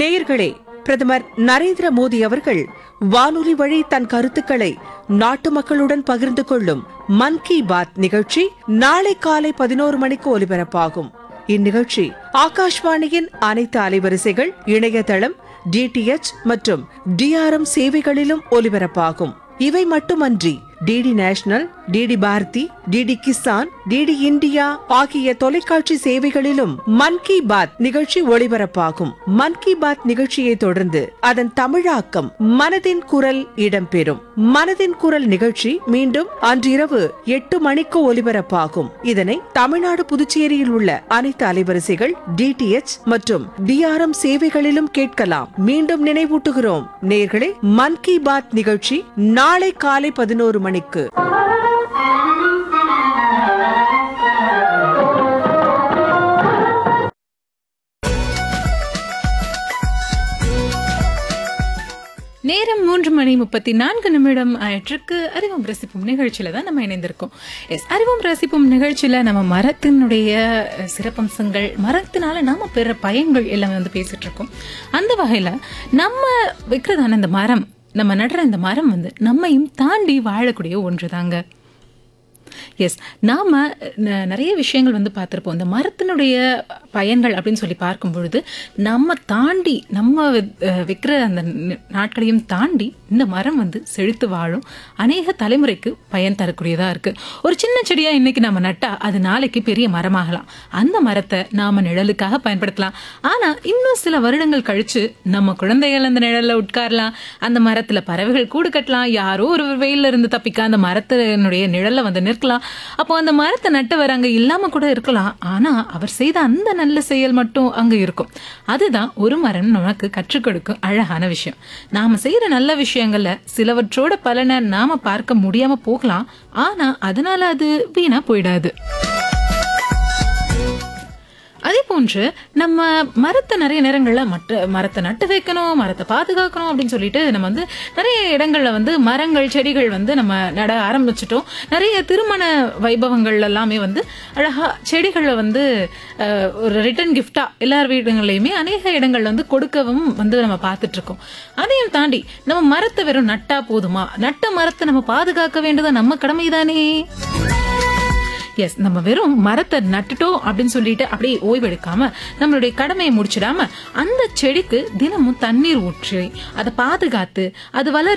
நேயர்களே பிரதமர் நரேந்திர மோடி அவர்கள் வானொலி வழி தன் கருத்துக்களை நாட்டு மக்களுடன் பகிர்ந்து கொள்ளும் மன் கி பாத் நிகழ்ச்சி நாளை காலை பதினோரு மணிக்கு ஒலிபரப்பாகும் இந்நிகழ்ச்சி ஆகாஷ்வாணியின் அனைத்து அலைவரிசைகள் இணையதளம் டிடிஎச் மற்றும் டிஆர்எம் சேவைகளிலும் ஒலிபரப்பாகும் இவை மட்டுமன்றி DD national DD Bharati DD Kisan DD India ஆகிய தொலைக்காட்சி சேவைகளிலும் மன் கி பாத் நிகழ்ச்சி ஒளிபரப்பாகும் மன் கி பாத் நிகழ்ச்சியை தொடர்ந்து அதன் தமிழாக்கம் மனதின் குரல் இடம்பெறும் மனதின் குரல் நிகழ்ச்சி மீண்டும் அன்றிரவு எட்டு மணிக்கு ஒலிபரப்பாகும் இதனை தமிழ்நாடு புதுச்சேரியில் உள்ள அனைத்து அலைவரிசைகள் டிடிஎச் மற்றும் டிஆர்எம் சேவைகளிலும் கேட்கலாம் மீண்டும் நினைவூட்டுகிறோம் நேர்களே மன் கி பாத் நிகழ்ச்சி நாளை காலை பதினோரு மணிக்கு நேரம் மூன்று மணி முப்பத்தி நான்கு நிமிடம் ஆயிற்றுக்கு அறிவும் ரசிப்பும் நிகழ்ச்சியில தான் நம்ம இணைந்திருக்கோம் எஸ் அறிவும் ரசிப்பும் நிகழ்ச்சியில நம்ம மரத்தினுடைய அஹ், சிறப்பம்சங்கள் மரத்தினால நாம பெற பயன்கள் எல்லாமே வந்து பேசிட்டு இருக்கோம் அந்த வகையில நம்ம வைக்கிறதான இந்த மரம் நம்ம நடுற இந்த மரம் வந்து நம்மையும் தாண்டி வாழக்கூடிய ஒன்றுதாங்க எஸ் நாம ந- நிறைய விஷயங்கள் வந்து பார்த்துருப்போம் இந்த மரத்தினுடைய பயன்கள் அப்படின்னு சொல்லி பார்க்கும் பொழுது நம்ம தாண்டி நம்ம அஹ், வைக்கிற அந்த ந- நாட்களையும் தாண்டி இந்த மரம் வந்து செழித்து வாழும் அநேக தலைமுறைக்கு பயன் தரக்கூடியதா இருக்கு ஒரு சின்ன செடியா இன்னைக்கு நம்ம நட்டா அது நாளைக்கு பெரிய மரமாகலாம் அந்த மரத்தை நாம நிழலுக்காக பயன்படுத்தலாம் ஆனா இன்னும் சில வருடங்கள் கழிச்சு நம்ம குழந்தைகள் அந்த நிழல்ல உட்காரலாம் அந்த மரத்துல பறவைகள் கூடு கட்டலாம் யாரோ ஒரு வெயில்ல இருந்து தப்பிக்க அந்த மரத்தினுடைய நிழல்ல வந்து நிற்கலாம் அப்போ அந்த மரத்தை நட்டவர் அங்க இல்லாம கூட இருக்கலாம் ஆனா அவர் செய்த அந்த நல்ல செயல் மட்டும் அங்க இருக்கும் அதுதான் ஒரு மரம் நமக்கு கற்றுக் கொடுக்கும் அழகான விஷயம் நாம செய்யற நல்ல விஷயங்கள்ல சிலவற்றோட பலனை நாம பார்க்க முடியாம போகலாம் ஆனா அதனால அது வீணா போயிடாது அதே போன்று நம்ம மரத்தை நிறைய நேரங்களில் மற்ற மரத்தை நட்டு வைக்கணும் மரத்தை பாதுகாக்கணும் அப்படின்னு சொல்லிட்டு நம்ம வந்து நிறைய இடங்கள்ல வந்து மரங்கள் செடிகள் வந்து நம்ம நட ஆரம்பிச்சிட்டோம் நிறைய திருமண வைபவங்கள் எல்லாமே வந்து அழகா செடிகளை வந்து அஹ், ஒரு ரிட்டர்ன் கிஃப்டா எல்லார் வீடுகள்லையுமே அநேக இடங்கள்ல வந்து கொடுக்கவும் வந்து நம்ம பார்த்துட்டு இருக்கோம் அதையும் தாண்டி நம்ம மரத்தை வெறும் நட்டா போதுமா நட்ட மரத்தை நம்ம பாதுகாக்க வேண்டியது நம்ம கடமைதானே எஸ் நம்ம வெறும் மரத்தை நட்டுட்டோம் அப்படின்னு சொல்லிட்டு அப்படியே ஓய்வெடுக்காம நம்மளுடைய கடமையை முடிச்சிடாம அந்த செடிக்கு தினமும் தண்ணீர் ஊற்றி அதை பாதுகாத்து அது வளர